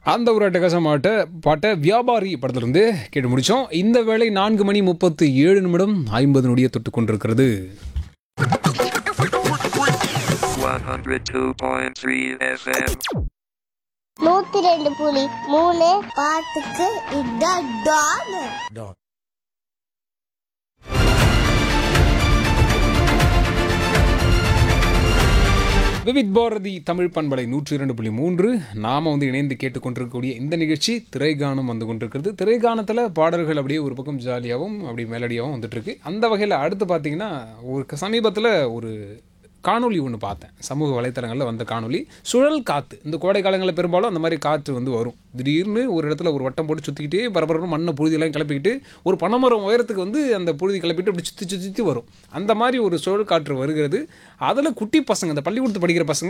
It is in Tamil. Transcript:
அந்த ஒரு அட்டகாசமாட்ட பாட்டை வியாபாரி படத்திலிருந்து கேட்டு முடிச்சோம் இந்த வேளை நான்கு மணி முப்பத்து ஏழு நிமிடம் ஐம்பது நொடியை தொட்டு கொண்டிருக்கிறது 102.3 FM. நூத்தி ரெண்டு புலி மூணு பாட்டுக்கு இதான் டான் விவித் பாரதி தமிழ் பண்பலை நூற்றி இரண்டு புள்ளி மூன்று நாம வந்து இணைந்து கேட்டுக்கொண்டிருக்கக்கூடிய இந்த நிகழ்ச்சி திரைகானம் வந்து கொண்டிருக்கிறது திரைகானத்தில் பாடல்கள் அப்படியே ஒரு பக்கம் ஜாலியாகவும் அப்படி மெலடியாகவும் வந்துட்டு இருக்கு அந்த வகையில் அடுத்து பார்த்தீங்கன்னா ஒரு சமீபத்தில் ஒரு காணொளி ஒன்று பார்த்தேன் சமூக வலைத்தளங்களில் வந்த காணொளி சுழல் காற்று இந்த கோடை காலங்களில் பெரும்பாலும் அந்த மாதிரி காற்று வந்து வரும் திடீர்னு ஒரு இடத்துல ஒரு வட்டம் போட்டு சுற்றிக்கிட்டே பரபரப்பு மண்ணை புழுதியெல்லாம் கிளப்பிக்கிட்டு ஒரு பனைமரம் உயரத்துக்கு வந்து அந்த புழுதி கிளப்பிட்டு அப்படி சுற்றி சுற்றி சுற்றி வரும் அந்த மாதிரி ஒரு சுழல் காற்று வருகிறது அதில் குட்டி பசங்க இந்த பள்ளிக்கூடத்து படிக்கிற பசங்க